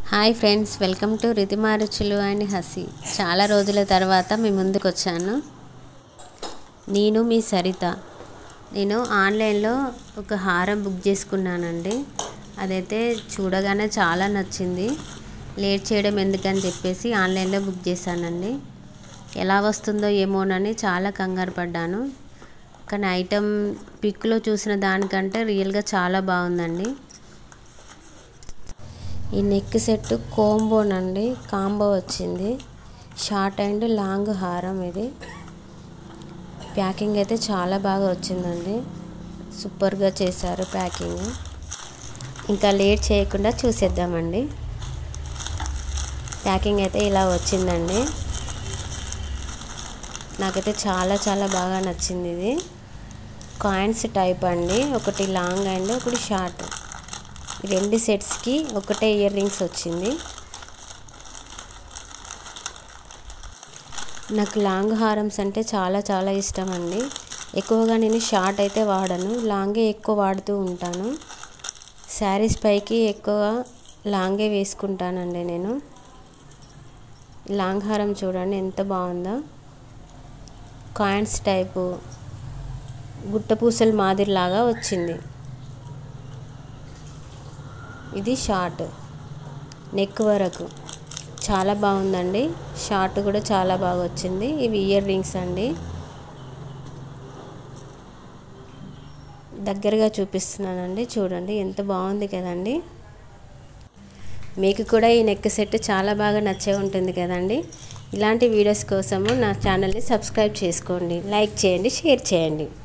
hi friends welcome to Ritima రుచులు and హసి చాలా రోజుల తర్వాత మీ ముందుకు వచ్చాను నేను మీ సరిత నేను ఆన్లైన్లో ఒక హారం బుక్ చేసుకున్నానండి అదైతే చూడగానే చాలా నచ్చింది లేట్ చేయడం ఎందుకని చెప్పేసి ఆన్లైన్లో బుక్ చేశానండి ఎలా వస్తుందో ఏమోనని చాలా కంగారు పడ్డాను కానీ ఐటమ్ పిక్లో చూసిన దానికంటే రియల్గా చాలా బాగుందండి ఈ నెక్ సెట్ కోంబోనండి కాంబో వచ్చింది షార్ట్ అండ్ లాంగ్ హారం ఇది ప్యాకింగ్ అయితే చాలా బాగా వచ్చిందండి సూపర్గా చేశారు ప్యాకింగ్ ఇంకా లేట్ చేయకుండా చూసేద్దామండి ప్యాకింగ్ అయితే ఇలా వచ్చిందండి నాకైతే చాలా చాలా బాగా నచ్చింది ఇది కాయిన్స్ టైప్ అండి ఒకటి లాంగ్ అండ్ ఒకటి షార్ట్ రెండు సెట్స్కి ఒకటే ఇయర్ రింగ్స్ వచ్చింది నాకు లాంగ్ హారమ్స్ అంటే చాలా చాలా ఇష్టం అండి ఎక్కువగా నేను షార్ట్ అయితే వాడను లాంగే ఎక్కువ వాడుతూ ఉంటాను శారీస్ పైకి ఎక్కువ లాంగే వేసుకుంటానండి నేను లాంగ్ హారం చూడండి ఎంత బాగుందో కాయిన్స్ టైపు గుట్టపూసల మాదిరిలాగా వచ్చింది ఇది షార్ట్ నెక్ వరకు చాలా బాగుందండి షార్ట్ కూడా చాలా బాగా వచ్చింది ఇవి ఇయర్ రింగ్స్ అండి దగ్గరగా చూపిస్తున్నానండి చూడండి ఎంత బాగుంది కదండి మీకు కూడా ఈ నెక్ సెట్ చాలా బాగా నచ్చే ఉంటుంది కదండి ఇలాంటి వీడియోస్ కోసము నా ఛానల్ని సబ్స్క్రైబ్ చేసుకోండి లైక్ చేయండి షేర్ చేయండి